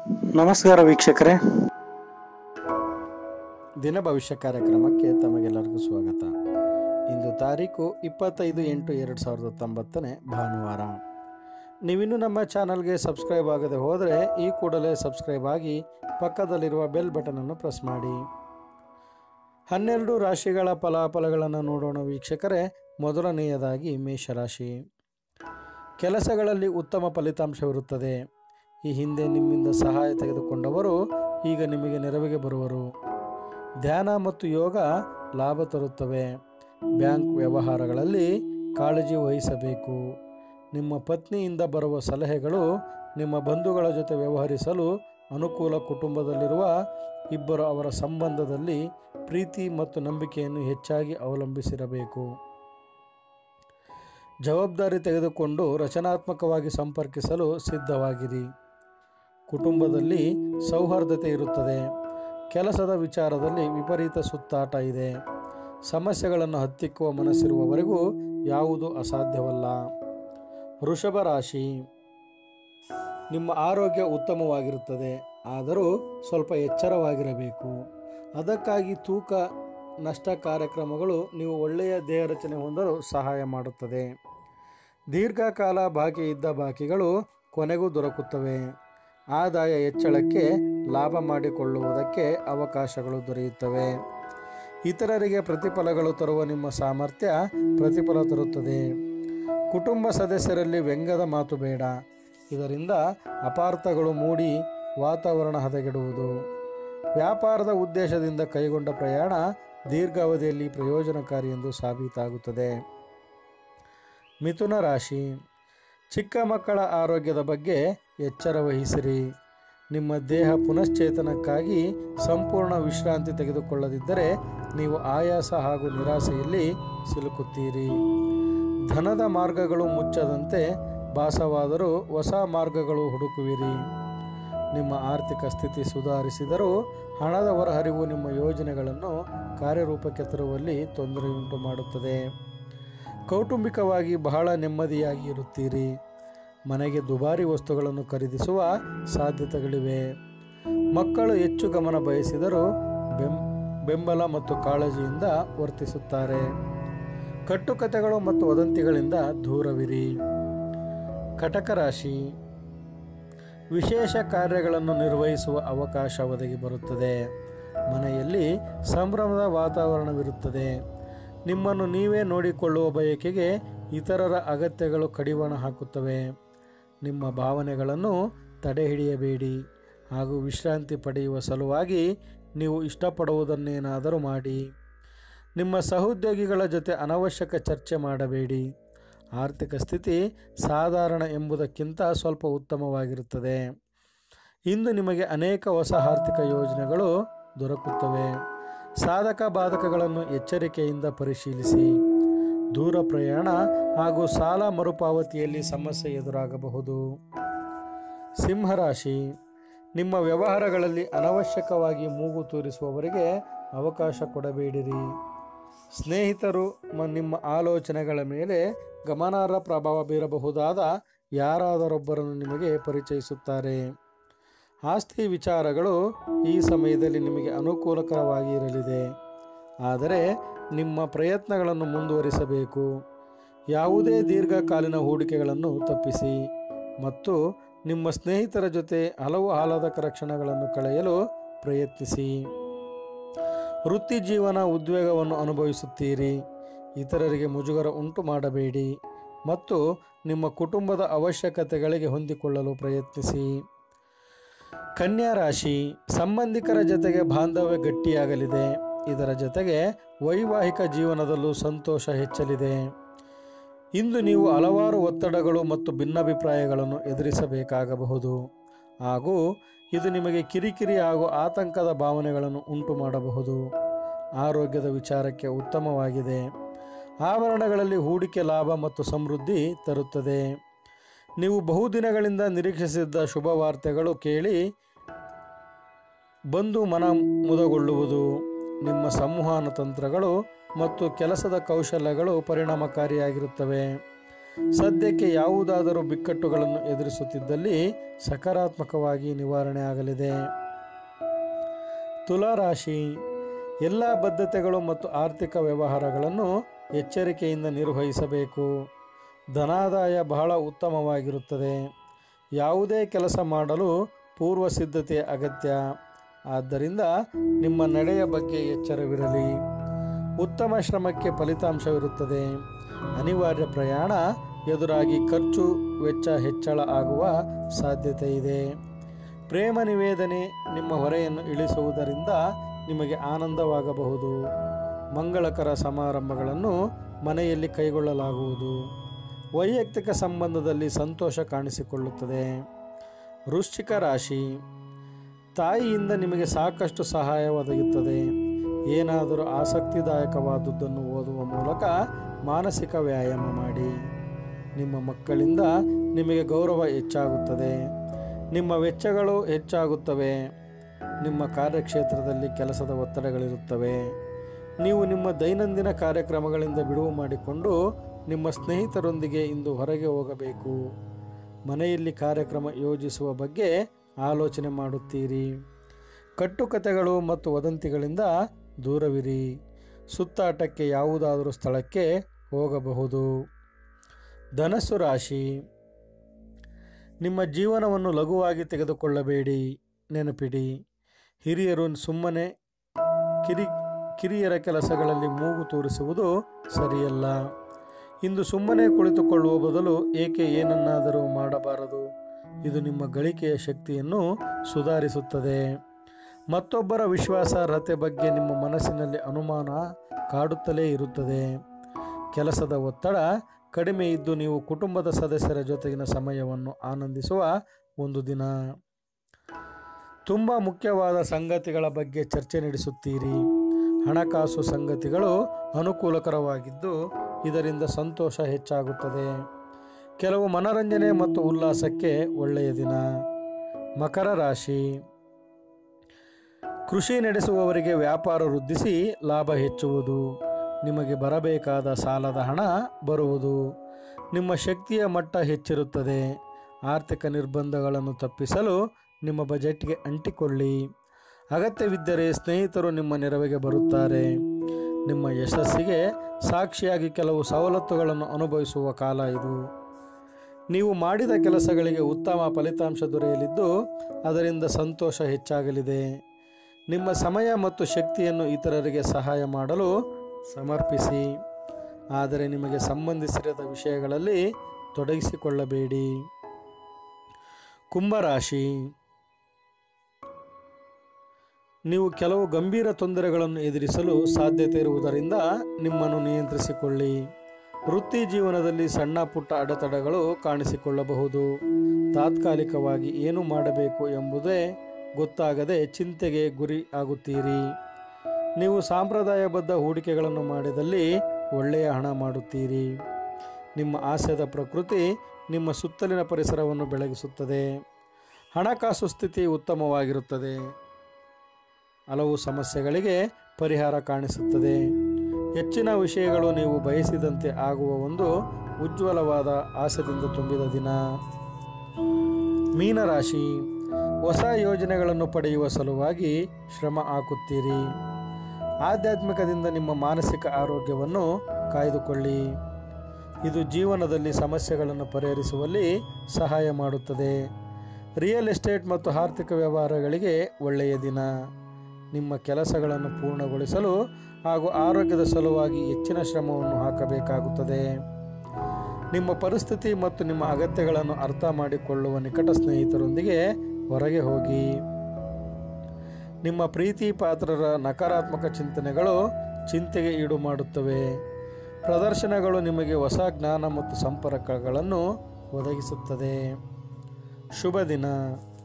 ನಮಸ್ಕಾರ ವೀಕ್ಷಕರೇ ದಿನ ಭವಿಷ್ಯ ಕಾರ್ಯಕ್ರಮಕ್ಕೆ ತಮಗೆಲ್ಲರಿಗೂ ಸ್ವಾಗತ ಇಂದು ತಾರೀಕು ಇಪ್ಪತ್ತೈದು ಎಂಟು ಎರಡು ಸಾವಿರದ ಹತ್ತೊಂಬತ್ತನೇ ಭಾನುವಾರ ನೀವಿನ್ನೂ ನಮ್ಮ ಚಾನಲ್ಗೆ ಸಬ್ಸ್ಕ್ರೈಬ್ ಆಗದೆ ಹೋದರೆ ಈ ಕೂಡಲೇ ಸಬ್ಸ್ಕ್ರೈಬ್ ಆಗಿ ಪಕ್ಕದಲ್ಲಿರುವ ಬೆಲ್ ಬಟನನ್ನು ಪ್ರೆಸ್ ಮಾಡಿ ಹನ್ನೆರಡು ರಾಶಿಗಳ ಫಲಾಫಲಗಳನ್ನು ನೋಡೋಣ ವೀಕ್ಷಕರೇ ಮೊದಲನೆಯದಾಗಿ ಮೇಷರಾಶಿ ಕೆಲಸಗಳಲ್ಲಿ ಉತ್ತಮ ಫಲಿತಾಂಶವಿರುತ್ತದೆ ಈ ಹಿಂದೆ ನಿಮ್ಮಿಂದ ಸಹಾಯ ತೆಗೆದುಕೊಂಡವರು ಈಗ ನಿಮಗೆ ನೆರವಿಗೆ ಬರುವರು ಧ್ಯಾನ ಮತ್ತು ಯೋಗ ಲಾಭ ತರುತ್ತವೆ ಬ್ಯಾಂಕ್ ವ್ಯವಹಾರಗಳಲ್ಲಿ ಕಾಳಜಿ ವಹಿಸಬೇಕು ನಿಮ್ಮ ಪತ್ನಿಯಿಂದ ಬರುವ ಸಲಹೆಗಳು ನಿಮ್ಮ ಬಂಧುಗಳ ಜೊತೆ ವ್ಯವಹರಿಸಲು ಅನುಕೂಲ ಕುಟುಂಬದಲ್ಲಿರುವ ಇಬ್ಬರು ಅವರ ಸಂಬಂಧದಲ್ಲಿ ಪ್ರೀತಿ ಮತ್ತು ನಂಬಿಕೆಯನ್ನು ಹೆಚ್ಚಾಗಿ ಅವಲಂಬಿಸಿರಬೇಕು ಜವಾಬ್ದಾರಿ ತೆಗೆದುಕೊಂಡು ರಚನಾತ್ಮಕವಾಗಿ ಸಂಪರ್ಕಿಸಲು ಸಿದ್ಧವಾಗಿರಿ ಕುಟುಂಬದಲ್ಲಿ ಸೌಹಾರ್ದತೆ ಇರುತ್ತದೆ ಕೆಲಸದ ವಿಚಾರದಲ್ಲಿ ವಿಪರೀತ ಸುತ್ತಾಟ ಇದೆ ಸಮಸ್ಯೆಗಳನ್ನು ಹತ್ತಿಕ್ಕುವ ಮನಸ್ಸಿರುವವರೆಗೂ ಯಾವುದು ಅಸಾಧ್ಯವಲ್ಲ ವೃಷಭ ರಾಶಿ ನಿಮ್ಮ ಆರೋಗ್ಯ ಉತ್ತಮವಾಗಿರುತ್ತದೆ ಆದರೂ ಸ್ವಲ್ಪ ಎಚ್ಚರವಾಗಿರಬೇಕು ಅದಕ್ಕಾಗಿ ತೂಕ ನಷ್ಟ ಕಾರ್ಯಕ್ರಮಗಳು ನೀವು ಒಳ್ಳೆಯ ದೇಹ ರಚನೆ ಹೊಂದಲು ಸಹಾಯ ಮಾಡುತ್ತದೆ ದೀರ್ಘಕಾಲ ಬಾಕಿ ಇದ್ದ ಬಾಕಿಗಳು ಕೊನೆಗೂ ದೊರಕುತ್ತವೆ ಆದಾಯ ಹೆಚ್ಚಳಕ್ಕೆ ಲಾಭ ಮಾಡಿಕೊಳ್ಳುವುದಕ್ಕೆ ಅವಕಾಶಗಳು ದೊರೆಯುತ್ತವೆ ಇತರರಿಗೆ ಪ್ರತಿಫಲಗಳು ತರುವ ನಿಮ್ಮ ಸಾಮರ್ಥ್ಯ ಪ್ರತಿಫಲ ತರುತ್ತದೆ ಕುಟುಂಬ ಸದಸ್ಯರಲ್ಲಿ ವ್ಯಂಗ್ಯದ ಮಾತು ಬೇಡ ಇದರಿಂದ ಅಪಾರ್ಥಗಳು ಮೂಡಿ ವಾತಾವರಣ ಹದಗೆಡುವುದು ವ್ಯಾಪಾರದ ಉದ್ದೇಶದಿಂದ ಕೈಗೊಂಡ ಪ್ರಯಾಣ ದೀರ್ಘಾವಧಿಯಲ್ಲಿ ಪ್ರಯೋಜನಕಾರಿ ಎಂದು ಸಾಬೀತಾಗುತ್ತದೆ ಮಿಥುನ ರಾಶಿ ಚಿಕ್ಕ ಮಕ್ಕಳ ಆರೋಗ್ಯದ ಬಗ್ಗೆ ಎಚ್ಚರ ವಹಿಸಿರಿ ನಿಮ್ಮ ದೇಹ ಪುನಶ್ಚೇತನಕ್ಕಾಗಿ ಸಂಪೂರ್ಣ ವಿಶ್ರಾಂತಿ ತೆಗೆದುಕೊಳ್ಳದಿದ್ದರೆ ನೀವು ಆಯಾಸ ಹಾಗೂ ನಿರಾಸೆಯಲ್ಲಿ ಸಿಲುಕುತ್ತೀರಿ ಧನದ ಮಾರ್ಗಗಳು ಮುಚ್ಚದಂತೆ ಭಾಸವಾದರೂ ಹೊಸ ಮಾರ್ಗಗಳು ಹುಡುಕುವಿರಿ ನಿಮ್ಮ ಆರ್ಥಿಕ ಸ್ಥಿತಿ ಸುಧಾರಿಸಿದರೂ ಹಣದ ಹೊರಹರಿವು ನಿಮ್ಮ ಯೋಜನೆಗಳನ್ನು ಕಾರ್ಯರೂಪಕ್ಕೆ ತರುವಲ್ಲಿ ತೊಂದರೆಯುಂಟು ಮಾಡುತ್ತದೆ ಕೌಟುಂಬಿಕವಾಗಿ ಬಹಳ ನೆಮ್ಮದಿಯಾಗಿ ಇರುತ್ತೀರಿ ಮನೆಗೆ ದುಬಾರಿ ವಸ್ತುಗಳನ್ನು ಖರೀದಿಸುವ ಸಾಧ್ಯತೆಗಳಿವೆ ಮಕ್ಕಳು ಹೆಚ್ಚು ಗಮನ ಬಯಸಿದರೂ ಬೆಂ ಬೆಂಬಲ ಮತ್ತು ಕಾಳಜಿಯಿಂದ ವರ್ತಿಸುತ್ತಾರೆ ಕಟ್ಟುಕತೆಗಳು ಮತ್ತು ವದಂತಿಗಳಿಂದ ದೂರವಿರಿ ಕಟಕ ರಾಶಿ ವಿಶೇಷ ಕಾರ್ಯಗಳನ್ನು ನಿರ್ವಹಿಸುವ ಅವಕಾಶ ಒದಗಿ ಬರುತ್ತದೆ ಮನೆಯಲ್ಲಿ ಸಂಭ್ರಮದ ವಾತಾವರಣವಿರುತ್ತದೆ ನಿಮ್ಮನ್ನು ನೀವೇ ನೋಡಿಕೊಳ್ಳುವ ಬಯಕೆಗೆ ಇತರರ ಅಗತ್ಯಗಳು ಕಡಿವಾಣ ಹಾಕುತ್ತವೆ ನಿಮ್ಮ ಭಾವನೆಗಳನ್ನು ತಡೆಹಿಡಿಯಬೇಡಿ ಹಾಗೂ ವಿಶ್ರಾಂತಿ ಪಡೆಯುವ ಸಲುವಾಗಿ ನೀವು ಇಷ್ಟಪಡುವುದನ್ನೇನಾದರೂ ಮಾಡಿ ನಿಮ್ಮ ಸಹೋದ್ಯೋಗಿಗಳ ಜೊತೆ ಅನವಶ್ಯಕ ಚರ್ಚೆ ಮಾಡಬೇಡಿ ಆರ್ಥಿಕ ಸ್ಥಿತಿ ಸಾಧಾರಣ ಎಂಬುದಕ್ಕಿಂತ ಸ್ವಲ್ಪ ಉತ್ತಮವಾಗಿರುತ್ತದೆ ಇಂದು ನಿಮಗೆ ಅನೇಕ ಹೊಸ ಆರ್ಥಿಕ ಯೋಜನೆಗಳು ದೊರಕುತ್ತವೆ ಸಾಧಕ ಬಾಧಕಗಳನ್ನು ಎಚ್ಚರಿಕೆಯಿಂದ ಪರಿಶೀಲಿಸಿ ದೂರ ಪ್ರಯಾಣ ಹಾಗೂ ಸಾಲ ಮರುಪಾವತಿಯಲ್ಲಿ ಸಮಸ್ಯೆ ಎದುರಾಗಬಹುದು ಸಿಂಹರಾಶಿ ನಿಮ್ಮ ವ್ಯವಹಾರಗಳಲ್ಲಿ ಅನವಶ್ಯಕವಾಗಿ ಮೂಗು ತೂರಿಸುವವರಿಗೆ ಅವಕಾಶ ಕೊಡಬೇಡಿರಿ ಸ್ನೇಹಿತರು ಮ- ನಿಮ್ಮ ಆಲೋಚನೆಗಳ ಮೇಲೆ ಗಮನಾರ್ಹ ಪ್ರಭಾವ ಬೀರಬಹುದಾದ ಯಾರಾದರೊಬ್ಬರನ್ನು ನಿಮಗೆ ಪರಿಚಯಿಸುತ್ತಾರೆ ಆಸ್ತಿ ವಿಚಾರಗಳು ಈ ಸಮಯದಲ್ಲಿ ನಿಮಗೆ ಅನುಕೂಲಕರವಾಗಿ ಇರಲಿದೆ ಆದರೆ ನಿಮ್ಮ ಪ್ರಯತ್ನಗಳನ್ನು ಮುಂದುವರಿಸಬೇಕು ಯಾವುದೇ ದೀರ್ಘಕಾಲೀನ ಹೂಡಿಕೆಗಳನ್ನು ತಪ್ಪಿಸಿ ಮತ್ತು ನಿಮ್ಮ ಸ್ನೇಹಿತರ ಜೊತೆ ಹಲವು ಆಹ್ಲಾದಕರ ಕ್ಷಣಗಳನ್ನು ಕಳೆಯಲು ಪ್ರಯತ್ನಿಸಿ ವೃತ್ತಿ ಜೀವನ ಉದ್ವೇಗವನ್ನು ಅನುಭವಿಸುತ್ತೀರಿ ಇತರರಿಗೆ ಮುಜುಗರ ಉಂಟು ಮಾಡಬೇಡಿ ಮತ್ತು ನಿಮ್ಮ ಕುಟುಂಬದ ಅವಶ್ಯಕತೆಗಳಿಗೆ ಹೊಂದಿಕೊಳ್ಳಲು ಪ್ರಯತ್ನಿಸಿ ಕನ್ಯಾ ರಾಶಿ ಸಂಬಂಧಿಕರ ಜೊತೆಗೆ ಬಾಂಧವ್ಯ ಗಟ್ಟಿಯಾಗಲಿದೆ ಇದರ ಜೊತೆಗೆ ವೈವಾಹಿಕ ಜೀವನದಲ್ಲೂ ಸಂತೋಷ ಹೆಚ್ಚಲಿದೆ ಇಂದು ನೀವು ಹಲವಾರು ಒತ್ತಡಗಳು ಮತ್ತು ಭಿನ್ನಾಭಿಪ್ರಾಯಗಳನ್ನು ಎದುರಿಸಬೇಕಾಗಬಹುದು ಹಾಗೂ ಇದು ನಿಮಗೆ ಕಿರಿಕಿರಿ ಹಾಗೂ ಆತಂಕದ ಭಾವನೆಗಳನ್ನು ಉಂಟು ಮಾಡಬಹುದು ಆರೋಗ್ಯದ ವಿಚಾರಕ್ಕೆ ಉತ್ತಮವಾಗಿದೆ ಆಭರಣಗಳಲ್ಲಿ ಹೂಡಿಕೆ ಲಾಭ ಮತ್ತು ಸಮೃದ್ಧಿ ತರುತ್ತದೆ ನೀವು ಬಹುದಿನಗಳಿಂದ ನಿರೀಕ್ಷಿಸಿದ್ದ ಶುಭ ವಾರ್ತೆಗಳು ಕೇಳಿ ಬಂದು ಮನ ಮುದಗೊಳ್ಳುವುದು ನಿಮ್ಮ ಸಂವಹನ ತಂತ್ರಗಳು ಮತ್ತು ಕೆಲಸದ ಕೌಶಲ್ಯಗಳು ಪರಿಣಾಮಕಾರಿಯಾಗಿರುತ್ತವೆ ಸದ್ಯಕ್ಕೆ ಯಾವುದಾದರೂ ಬಿಕ್ಕಟ್ಟುಗಳನ್ನು ಎದುರಿಸುತ್ತಿದ್ದಲ್ಲಿ ಸಕಾರಾತ್ಮಕವಾಗಿ ನಿವಾರಣೆ ಆಗಲಿದೆ ತುಲಾರಾಶಿ ಎಲ್ಲ ಬದ್ಧತೆಗಳು ಮತ್ತು ಆರ್ಥಿಕ ವ್ಯವಹಾರಗಳನ್ನು ಎಚ್ಚರಿಕೆಯಿಂದ ನಿರ್ವಹಿಸಬೇಕು ಧನಾದಾಯ ಬಹಳ ಉತ್ತಮವಾಗಿರುತ್ತದೆ ಯಾವುದೇ ಕೆಲಸ ಮಾಡಲು ಪೂರ್ವ ಸಿದ್ಧತೆ ಅಗತ್ಯ ಆದ್ದರಿಂದ ನಿಮ್ಮ ನಡೆಯ ಬಗ್ಗೆ ಎಚ್ಚರವಿರಲಿ ಉತ್ತಮ ಶ್ರಮಕ್ಕೆ ಫಲಿತಾಂಶವಿರುತ್ತದೆ ಅನಿವಾರ್ಯ ಪ್ರಯಾಣ ಎದುರಾಗಿ ಖರ್ಚು ವೆಚ್ಚ ಹೆಚ್ಚಳ ಆಗುವ ಸಾಧ್ಯತೆ ಇದೆ ಪ್ರೇಮ ನಿವೇದನೆ ನಿಮ್ಮ ಹೊರೆಯನ್ನು ಇಳಿಸುವುದರಿಂದ ನಿಮಗೆ ಆನಂದವಾಗಬಹುದು ಮಂಗಳಕರ ಸಮಾರಂಭಗಳನ್ನು ಮನೆಯಲ್ಲಿ ಕೈಗೊಳ್ಳಲಾಗುವುದು ವೈಯಕ್ತಿಕ ಸಂಬಂಧದಲ್ಲಿ ಸಂತೋಷ ಕಾಣಿಸಿಕೊಳ್ಳುತ್ತದೆ ವೃಶ್ಚಿಕ ರಾಶಿ ತಾಯಿಯಿಂದ ನಿಮಗೆ ಸಾಕಷ್ಟು ಸಹಾಯ ಒದಗುತ್ತದೆ ಏನಾದರೂ ಆಸಕ್ತಿದಾಯಕವಾದುದನ್ನು ಓದುವ ಮೂಲಕ ಮಾನಸಿಕ ವ್ಯಾಯಾಮ ಮಾಡಿ ನಿಮ್ಮ ಮಕ್ಕಳಿಂದ ನಿಮಗೆ ಗೌರವ ಹೆಚ್ಚಾಗುತ್ತದೆ ನಿಮ್ಮ ವೆಚ್ಚಗಳು ಹೆಚ್ಚಾಗುತ್ತವೆ ನಿಮ್ಮ ಕಾರ್ಯಕ್ಷೇತ್ರದಲ್ಲಿ ಕೆಲಸದ ಒತ್ತಡಗಳಿರುತ್ತವೆ ನೀವು ನಿಮ್ಮ ದೈನಂದಿನ ಕಾರ್ಯಕ್ರಮಗಳಿಂದ ಬಿಡುವು ಮಾಡಿಕೊಂಡು ನಿಮ್ಮ ಸ್ನೇಹಿತರೊಂದಿಗೆ ಇಂದು ಹೊರಗೆ ಹೋಗಬೇಕು ಮನೆಯಲ್ಲಿ ಕಾರ್ಯಕ್ರಮ ಯೋಜಿಸುವ ಬಗ್ಗೆ ಆಲೋಚನೆ ಮಾಡುತ್ತೀರಿ ಕಟ್ಟುಕತೆಗಳು ಮತ್ತು ವದಂತಿಗಳಿಂದ ದೂರವಿರಿ ಸುತ್ತಾಟಕ್ಕೆ ಯಾವುದಾದರೂ ಸ್ಥಳಕ್ಕೆ ಹೋಗಬಹುದು ಧನಸ್ಸು ರಾಶಿ ನಿಮ್ಮ ಜೀವನವನ್ನು ಲಘುವಾಗಿ ತೆಗೆದುಕೊಳ್ಳಬೇಡಿ ನೆನಪಿಡಿ ಹಿರಿಯರು ಸುಮ್ಮನೆ ಕಿರಿ ಕಿರಿಯರ ಕೆಲಸಗಳಲ್ಲಿ ಮೂಗು ತೋರಿಸುವುದು ಸರಿಯಲ್ಲ ಇಂದು ಸುಮ್ಮನೆ ಕುಳಿತುಕೊಳ್ಳುವ ಬದಲು ಏಕೆ ಏನನ್ನಾದರೂ ಮಾಡಬಾರದು ಇದು ನಿಮ್ಮ ಗಳಿಕೆಯ ಶಕ್ತಿಯನ್ನು ಸುಧಾರಿಸುತ್ತದೆ ಮತ್ತೊಬ್ಬರ ವಿಶ್ವಾಸಾರ್ಹತೆ ಬಗ್ಗೆ ನಿಮ್ಮ ಮನಸ್ಸಿನಲ್ಲಿ ಅನುಮಾನ ಕಾಡುತ್ತಲೇ ಇರುತ್ತದೆ ಕೆಲಸದ ಒತ್ತಡ ಕಡಿಮೆ ಇದ್ದು ನೀವು ಕುಟುಂಬದ ಸದಸ್ಯರ ಜೊತೆಗಿನ ಸಮಯವನ್ನು ಆನಂದಿಸುವ ಒಂದು ದಿನ ತುಂಬ ಮುಖ್ಯವಾದ ಸಂಗತಿಗಳ ಬಗ್ಗೆ ಚರ್ಚೆ ನಡೆಸುತ್ತೀರಿ ಹಣಕಾಸು ಸಂಗತಿಗಳು ಅನುಕೂಲಕರವಾಗಿದ್ದು ಇದರಿಂದ ಸಂತೋಷ ಹೆಚ್ಚಾಗುತ್ತದೆ ಕೆಲವು ಮನರಂಜನೆ ಮತ್ತು ಉಲ್ಲಾಸಕ್ಕೆ ಒಳ್ಳೆಯ ದಿನ ಮಕರ ರಾಶಿ ಕೃಷಿ ನಡೆಸುವವರಿಗೆ ವ್ಯಾಪಾರ ವೃದ್ಧಿಸಿ ಲಾಭ ಹೆಚ್ಚುವುದು ನಿಮಗೆ ಬರಬೇಕಾದ ಸಾಲದ ಹಣ ಬರುವುದು ನಿಮ್ಮ ಶಕ್ತಿಯ ಮಟ್ಟ ಹೆಚ್ಚಿರುತ್ತದೆ ಆರ್ಥಿಕ ನಿರ್ಬಂಧಗಳನ್ನು ತಪ್ಪಿಸಲು ನಿಮ್ಮ ಬಜೆಟ್ಗೆ ಅಂಟಿಕೊಳ್ಳಿ ಅಗತ್ಯವಿದ್ದರೆ ಸ್ನೇಹಿತರು ನಿಮ್ಮ ನೆರವಿಗೆ ಬರುತ್ತಾರೆ ನಿಮ್ಮ ಯಶಸ್ಸಿಗೆ ಸಾಕ್ಷಿಯಾಗಿ ಕೆಲವು ಸವಲತ್ತುಗಳನ್ನು ಅನುಭವಿಸುವ ಕಾಲ ಇದು ನೀವು ಮಾಡಿದ ಕೆಲಸಗಳಿಗೆ ಉತ್ತಮ ಫಲಿತಾಂಶ ದೊರೆಯಲಿದ್ದು ಅದರಿಂದ ಸಂತೋಷ ಹೆಚ್ಚಾಗಲಿದೆ ನಿಮ್ಮ ಸಮಯ ಮತ್ತು ಶಕ್ತಿಯನ್ನು ಇತರರಿಗೆ ಸಹಾಯ ಮಾಡಲು ಸಮರ್ಪಿಸಿ ಆದರೆ ನಿಮಗೆ ಸಂಬಂಧಿಸಿರದ ವಿಷಯಗಳಲ್ಲಿ ತೊಡಗಿಸಿಕೊಳ್ಳಬೇಡಿ ಕುಂಭರಾಶಿ ನೀವು ಕೆಲವು ಗಂಭೀರ ತೊಂದರೆಗಳನ್ನು ಎದುರಿಸಲು ಸಾಧ್ಯತೆ ಇರುವುದರಿಂದ ನಿಮ್ಮನ್ನು ನಿಯಂತ್ರಿಸಿಕೊಳ್ಳಿ ವೃತ್ತಿ ಜೀವನದಲ್ಲಿ ಸಣ್ಣ ಪುಟ್ಟ ಅಡೆತಡೆಗಳು ಕಾಣಿಸಿಕೊಳ್ಳಬಹುದು ತಾತ್ಕಾಲಿಕವಾಗಿ ಏನು ಮಾಡಬೇಕು ಎಂಬುದೇ ಗೊತ್ತಾಗದೆ ಚಿಂತೆಗೆ ಗುರಿ ಆಗುತ್ತೀರಿ ನೀವು ಸಾಂಪ್ರದಾಯಬದ್ಧ ಹೂಡಿಕೆಗಳನ್ನು ಮಾಡಿದಲ್ಲಿ ಒಳ್ಳೆಯ ಹಣ ಮಾಡುತ್ತೀರಿ ನಿಮ್ಮ ಆಸೆದ ಪ್ರಕೃತಿ ನಿಮ್ಮ ಸುತ್ತಲಿನ ಪರಿಸರವನ್ನು ಬೆಳಗಿಸುತ್ತದೆ ಹಣಕಾಸು ಸ್ಥಿತಿ ಉತ್ತಮವಾಗಿರುತ್ತದೆ ಹಲವು ಸಮಸ್ಯೆಗಳಿಗೆ ಪರಿಹಾರ ಕಾಣಿಸುತ್ತದೆ ಹೆಚ್ಚಿನ ವಿಷಯಗಳು ನೀವು ಬಯಸಿದಂತೆ ಆಗುವ ಒಂದು ಉಜ್ವಲವಾದ ಆಸೆದಿಂದ ತುಂಬಿದ ದಿನ ಮೀನರಾಶಿ ಹೊಸ ಯೋಜನೆಗಳನ್ನು ಪಡೆಯುವ ಸಲುವಾಗಿ ಶ್ರಮ ಹಾಕುತ್ತೀರಿ ಆಧ್ಯಾತ್ಮಿಕದಿಂದ ನಿಮ್ಮ ಮಾನಸಿಕ ಆರೋಗ್ಯವನ್ನು ಕಾಯ್ದುಕೊಳ್ಳಿ ಇದು ಜೀವನದಲ್ಲಿ ಸಮಸ್ಯೆಗಳನ್ನು ಪರಿಹರಿಸುವಲ್ಲಿ ಸಹಾಯ ಮಾಡುತ್ತದೆ ರಿಯಲ್ ಎಸ್ಟೇಟ್ ಮತ್ತು ಆರ್ಥಿಕ ವ್ಯವಹಾರಗಳಿಗೆ ಒಳ್ಳೆಯ ದಿನ ನಿಮ್ಮ ಕೆಲಸಗಳನ್ನು ಪೂರ್ಣಗೊಳಿಸಲು ಹಾಗೂ ಆರೋಗ್ಯದ ಸಲುವಾಗಿ ಹೆಚ್ಚಿನ ಶ್ರಮವನ್ನು ಹಾಕಬೇಕಾಗುತ್ತದೆ ನಿಮ್ಮ ಪರಿಸ್ಥಿತಿ ಮತ್ತು ನಿಮ್ಮ ಅಗತ್ಯಗಳನ್ನು ಅರ್ಥ ಮಾಡಿಕೊಳ್ಳುವ ನಿಕಟ ಸ್ನೇಹಿತರೊಂದಿಗೆ ಹೊರಗೆ ಹೋಗಿ ನಿಮ್ಮ ಪ್ರೀತಿ ಪಾತ್ರರ ನಕಾರಾತ್ಮಕ ಚಿಂತನೆಗಳು ಚಿಂತೆಗೆ ಈಡು ಮಾಡುತ್ತವೆ ಪ್ರದರ್ಶನಗಳು ನಿಮಗೆ ಹೊಸ ಜ್ಞಾನ ಮತ್ತು ಸಂಪರ್ಕಗಳನ್ನು ಒದಗಿಸುತ್ತದೆ ಶುಭ ದಿನ